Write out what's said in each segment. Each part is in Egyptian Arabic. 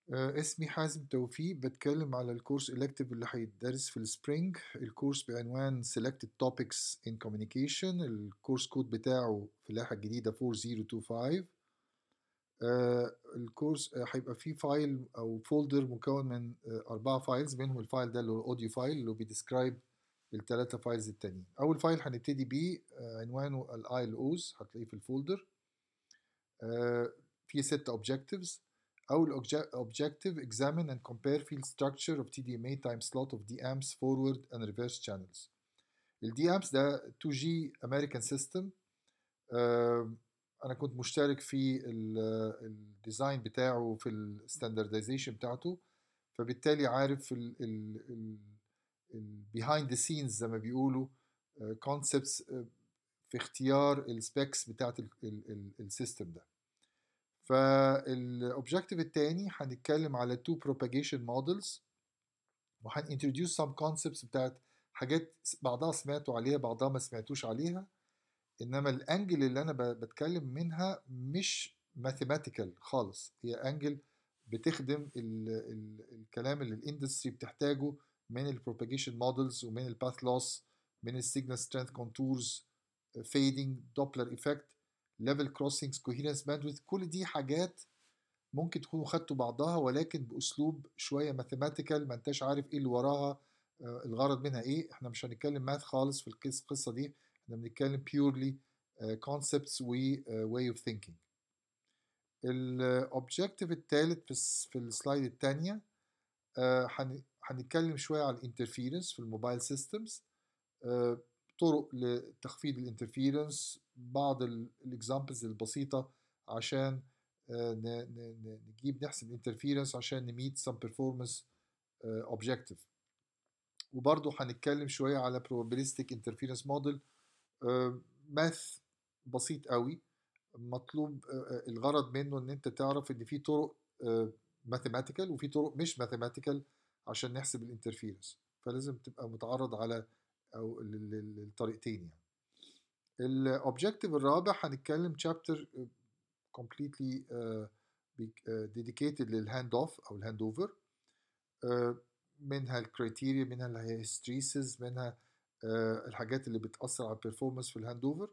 آه، اسمي حازم توفيق بتكلم على الكورس elective اللي هيتدرس في السبرينج الكورس بعنوان Selected Topics in Communication الكورس كود بتاعه في اللائحة الجديدة 4025 آه، الكورس آه، هيبقى فيه فايل أو فولدر مكون من آه، أربعة فايلز منهم الفايل ده اللي هو الأوديو فايل اللي هو بيديسكرايب الثلاثة فايلز التانيين أول فايل هنبتدي بيه آه، عنوانه ال ILOs هتلاقيه في الفولدر آه، فيه ست objectives أول obje- objective examine and compare field structure of TDMA time slot of DAMPS forward and reverse channels ال DAMPS ده 2G American system آه، أنا كنت مشترك في الديزاين بتاعه في الستاندردايزيشن بتاعته فبالتالي عارف ال ال ال ال behind the scenes زي ما بيقولوا كونسبتس في اختيار السبيكس بتاعت السيستم ده فالاوبجيكتيف التاني هنتكلم على two propagation models وهن introduce some concepts بتاعت حاجات بعضها سمعتوا عليها بعضها ما سمعتوش عليها انما الانجل اللي انا ب- بتكلم منها مش mathematical خالص هي انجل بتخدم ال ال الكلام اللي الاندستري بتحتاجه من البروباجيشن مودلز ومن الباث لوس من السيجنال سترينث كونتورز فيدنج دوبلر ايفكت ليفل كروسنجز كوهيرنس باندويث كل دي حاجات ممكن تكونوا خدتوا بعضها ولكن باسلوب شويه ماثيماتيكال ما انتش عارف ايه اللي وراها آه، الغرض منها ايه احنا مش هنتكلم ماث خالص في القص- القصه دي احنا بنتكلم purely آه، concepts و آه، way of thinking الاوبجيكتيف الثالث في الس- في السلايد الثانيه هنتكلم شويه على الانترفيرنس في الموبايل سيستمز طرق لتخفيض الانترفيرنس بعض الاكزامبلز البسيطه عشان آه، ن- ن- ن- نجيب نحسب الانترفيرنس عشان نميت some performance آه، objective وبرضه هنتكلم شويه على probabilistic interference model ماث بسيط قوي مطلوب آه، آه، الغرض منه ان انت تعرف ان في طرق ماثيماتيكال وفي طرق مش ماثيماتيكال عشان نحسب الانترفيرنس فلازم تبقى متعرض على او لل- لل- للطريقتين يعني الاوبجيكتيف الرابع هنتكلم شابتر completely uh, be- uh, dedicated للهاند اوف او الهاند اوفر منها الكريتيريا منها الهيستريسز منها uh, الحاجات اللي بتأثر على البرفورمانس في الهاند اوفر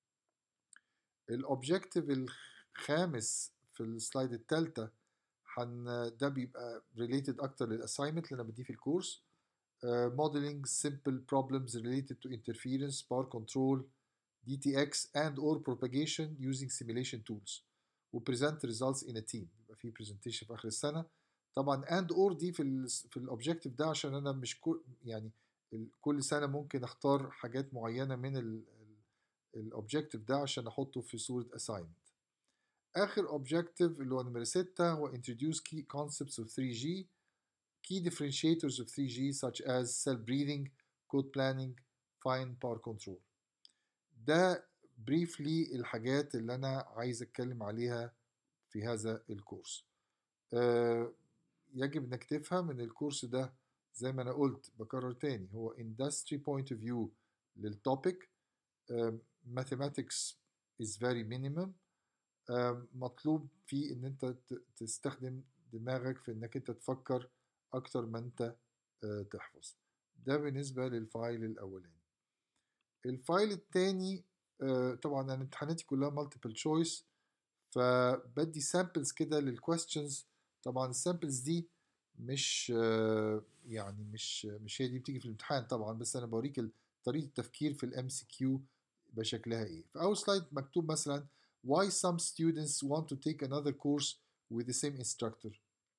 الاوبجيكتيف الخامس في السلايد الثالثه حن ده بيبقى related اكتر للاساينمنت اللي انا بديه في الكورس uh, modeling simple problems related to interference power control DTX and or propagation using simulation tools و present results in a team يبقى في presentation في اخر السنه طبعا and or دي في ال في الاوبجيكتيف ده عشان انا مش كل يعني ال- كل سنه ممكن اختار حاجات معينه من الاوبجيكتيف ده عشان احطه في صوره assignment اخر اوبجيكتيف اللي هو نمرة 6 هو introduce key concepts of 3G key differentiators of 3G such as cell breathing code planning fine power control ده briefly الحاجات اللي انا عايز اتكلم عليها في هذا الكورس آه، يجب انك تفهم ان الكورس ده زي ما انا قلت بكرر تاني هو industry point of view للتوبيك آه، mathematics is very minimum آه، مطلوب فيه ان انت ت- تستخدم دماغك في انك انت تفكر اكتر ما انت آه، تحفظ ده بالنسبة للفايل الاولاني الفايل التاني آه، طبعا انا امتحاناتي كلها multiple choice فبدي samples كده للquestions طبعا السامبلز دي مش آه، يعني مش مش هي دي بتيجي في الامتحان طبعا بس انا بوريك ال- طريقة التفكير في الام سي كيو بشكلها ايه في اول سلايد مكتوب مثلا why some students want to take another course with the same instructor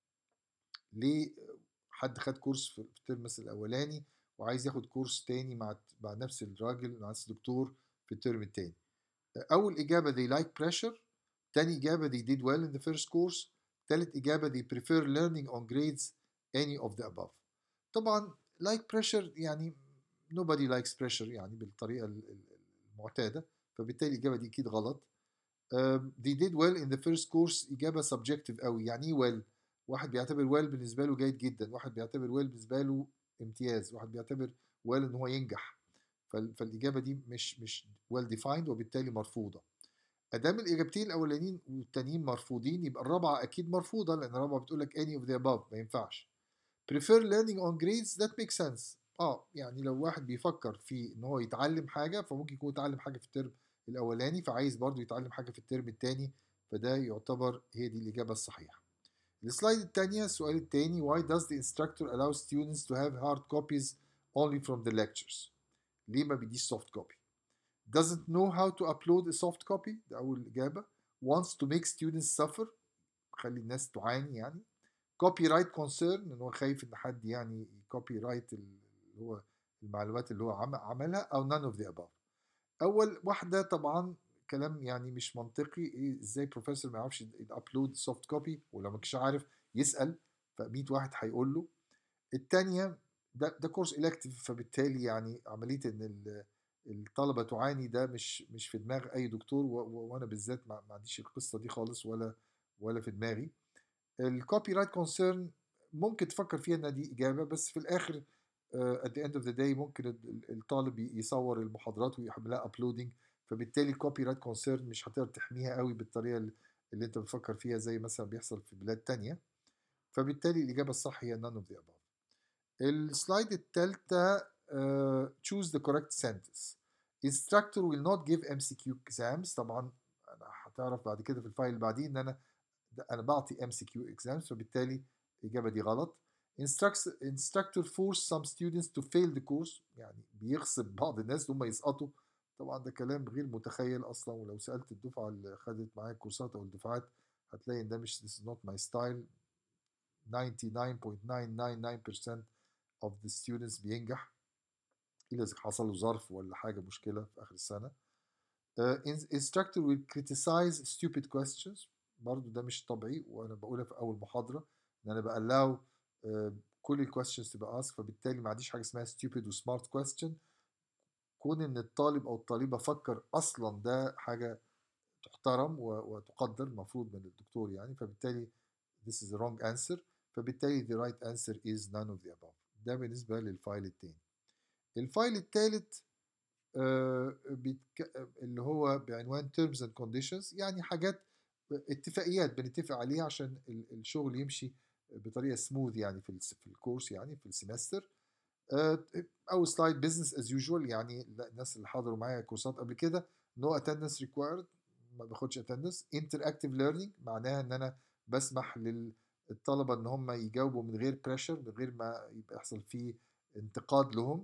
ليه حد خد كورس في في الترم مثلا الاولاني وعايز ياخد كورس تاني مع مع نفس الراجل مع نفس الدكتور في الترم التاني اول اجابه they like pressure تاني اجابه they did well in the first course تالت اجابه they prefer learning on grades any of the above طبعا like pressure يعني nobody likes pressure يعني بالطريقه ال- ال- المعتاده فبالتالي الاجابه دي اكيد غلط Um, they did well in the first course إجابة subjective قوي يعني إيه well واحد بيعتبر well بالنسبة له جيد جدا واحد بيعتبر well بالنسبة له امتياز واحد بيعتبر well إن هو ينجح فال- فالإجابة دي مش مش well defined وبالتالي مرفوضة ادام الاجابتين الاولانيين والتانيين مرفوضين يبقى الرابعه اكيد مرفوضه لان الرابعه بتقول لك any of the above ما ينفعش prefer learning on grades that makes sense اه يعني لو واحد بيفكر في ان هو يتعلم حاجه فممكن يكون يتعلم حاجه في الترم الاولاني فعايز برضه يتعلم حاجه في الترم الثاني فده يعتبر هي دي الاجابه الصحيحه السلايد الثانيه السؤال الثاني why does the instructor allow students to have hard copies only from the lectures ليه ما بيديش soft copy doesn't know how to upload a soft copy ده أول إجابة wants to make students suffer خلي الناس تعاني يعني copyright concern إن هو خايف إن حد يعني كوبي رايت اللي هو المعلومات اللي هو عملها أو none of the above أول واحدة طبعا كلام يعني مش منطقي إيه إزاي بروفيسور ما يعرفش يابلود سوفت كوبي ولو ما كانش عارف يسأل ف100 واحد هيقول له الثانية ده ده كورس الكتيف فبالتالي يعني عمليه ان الطلبه تعاني ده مش مش في دماغ اي دكتور وانا بالذات ما عنديش القصه دي خالص ولا ولا في دماغي الكوبي رايت كونسيرن ممكن تفكر فيها ان دي اجابه بس في الاخر ات ذا اند اوف ذا داي ممكن الطالب يصور المحاضرات ويعملها ابلودنج فبالتالي الكوبي رايت كونسيرن مش هتقدر تحميها قوي بالطريقه اللي انت بتفكر فيها زي مثلا بيحصل في بلاد تانية فبالتالي الاجابه الصح هي none of the above السلايد الثالثة uh, choose the correct sentence instructor will not give MCQ exams طبعا انا هتعرف بعد كده في الفايل اللي بعديه ان انا انا بعطي MCQ exams فبالتالي الاجابه دي غلط instructor force some students to fail the course يعني بيغصب بعض الناس ان هم يسقطوا طبعا ده كلام غير متخيل اصلا ولو سالت الدفعه اللي خدت معايا الكورسات او الدفعات هتلاقي ان ده مش this is not my style 99.999% of the students بينجح إلا إذا حصل له ظرف ولا حاجة مشكلة في آخر السنة uh, instructor will criticize stupid questions برضو ده مش طبيعي وأنا بقولها في أول محاضرة إن أنا بقلاو uh, كل الكويستشنز تبقى ask فبالتالي ما عنديش حاجة اسمها stupid و smart question كون إن الطالب أو الطالبة فكر أصلا ده حاجة تحترم وتقدر المفروض من الدكتور يعني فبالتالي this is the wrong answer فبالتالي the right answer is none of the above ده بالنسبة للفايل التاني الفايل التالت آه بيتك... اللي هو بعنوان terms and conditions يعني حاجات اتفاقيات بنتفق عليها عشان الشغل يمشي بطريقه سموث يعني في في الكورس يعني في السمستر آه اول سلايد بزنس از يوجوال يعني الناس اللي حضروا معايا كورسات قبل كده نو اتندنس ريكوايرد ما باخدش اتندنس انتر اكتيف ليرنينج معناها ان انا بسمح لل الطلبه ان هم يجاوبوا من غير بريشر من غير ما يبقى يحصل فيه انتقاد لهم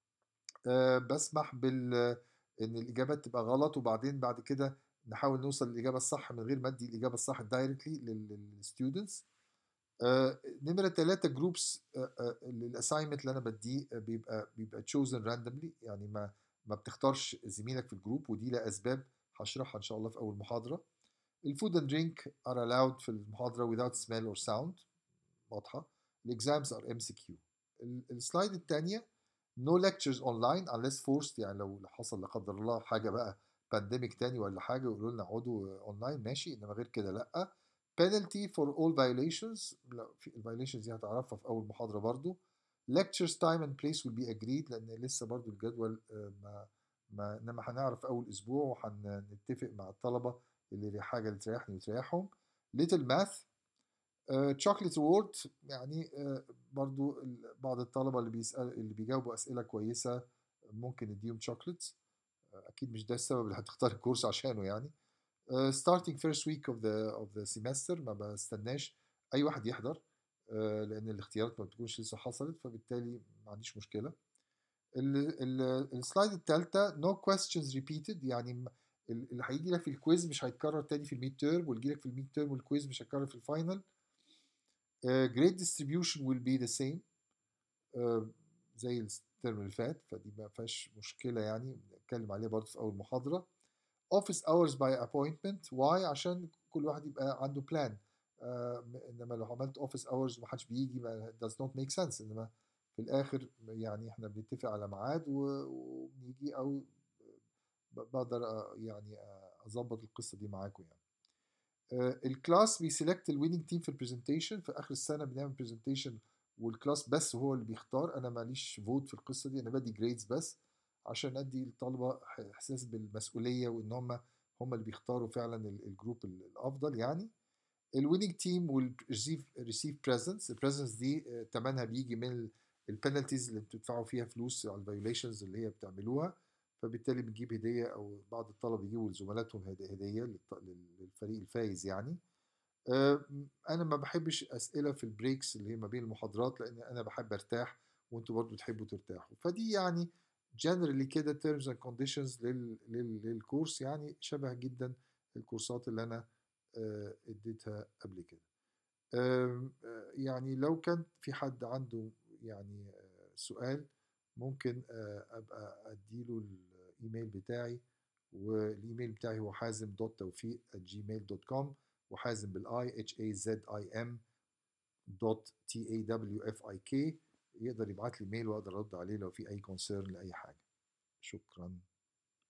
أه بسمح بال ان الاجابات تبقى غلط وبعدين بعد كده نحاول نوصل للاجابه الصح من غير ما ادي الاجابه الصح دايركتلي للستودنتس أه نمره ثلاثة جروبس الاساينمنت اللي انا بديه بيبقى بيبقى تشوزن راندوملي يعني ما ما بتختارش زميلك في الجروب ودي لها اسباب هشرحها ان شاء الله في اول محاضره الفود اند درينك ار allowed في المحاضرة without smell or sound واضحة الاكزامز ار ام سي كيو السلايد الثانية no lectures online unless forced يعني لو حصل لا قدر الله حاجة بقى بانديميك تاني ولا حاجة يقولوا لنا اقعدوا اونلاين ماشي انما غير كده لا penalty for all violations لا في الفايوليشنز دي هتعرفها في اول محاضرة برضو lectures time and place will be agreed لان لسه برضو الجدول ما ما انما هنعرف اول اسبوع وهنتفق مع الطلبه اللي حاجه اللي تريحني وتريحهم ليتل ماث تشوكلت وورد يعني uh, برضو بعض الطلبه اللي بيسال اللي بيجاوبوا اسئله كويسه ممكن نديهم شوكليتس uh, اكيد مش ده السبب اللي هتختار الكورس عشانه يعني uh, starting first week of the of the semester ما بستناش اي واحد يحضر uh, لان الاختيارات ما بتكونش لسه حصلت فبالتالي ما عنديش مشكله السلايد الثالثه no questions repeated يعني اللي هيجي لك في الكويز مش هيتكرر تاني في الميد تيرم واللي يجي لك في الميد تيرم والكويز مش هيتكرر في الفاينل جريد ديستريبيوشن ويل بي ذا سيم زي الترم اللي فات فدي ما فيهاش مشكله يعني نتكلم عليها برضه في اول محاضره اوفيس اورز باي ابوينتمنت واي عشان كل واحد يبقى عنده بلان uh, انما لو عملت اوفيس اورز ومحدش بيجي ما does not make sense انما في الاخر يعني احنا بنتفق على ميعاد وبنيجي او بقدر يعني اظبط القصه دي معاكم يعني الكلاس بيسلكت الويننج تيم في البرزنتيشن في اخر السنه بنعمل برزنتيشن والكلاس بس هو اللي بيختار انا ماليش فوت في القصه دي انا بدي جريدز بس عشان ادي الطلبه احساس بالمسؤوليه وان هم هم اللي بيختاروا فعلا الجروب الافضل يعني الويننج تيم والريسيف ريسيف بريزنس البريزنس دي ثمنها بيجي من البنالتيز اللي بتدفعوا فيها فلوس على الفايوليشنز اللي هي بتعملوها فبالتالي بنجيب هديه او بعض الطلبه يجيبوا لزملاتهم هديه للفريق الفايز يعني انا ما بحبش اسئله في البريكس اللي هي ما بين المحاضرات لان انا بحب ارتاح وانتوا برضو تحبوا ترتاحوا فدي يعني جنرالي كده تيرمز اند كونديشنز للكورس يعني شبه جدا الكورسات اللي انا اديتها قبل كده يعني لو كان في حد عنده يعني سؤال ممكن ابقى اديله الايميل بتاعي والايميل بتاعي هو حازم دوت توفيق جيميل دوت كوم وحازم بالاي اتش اي زد اي ام دوت تي اي دبليو اف اي كي يقدر يبعت لي ميل واقدر ارد عليه لو في اي كونسيرن لاي حاجه شكرا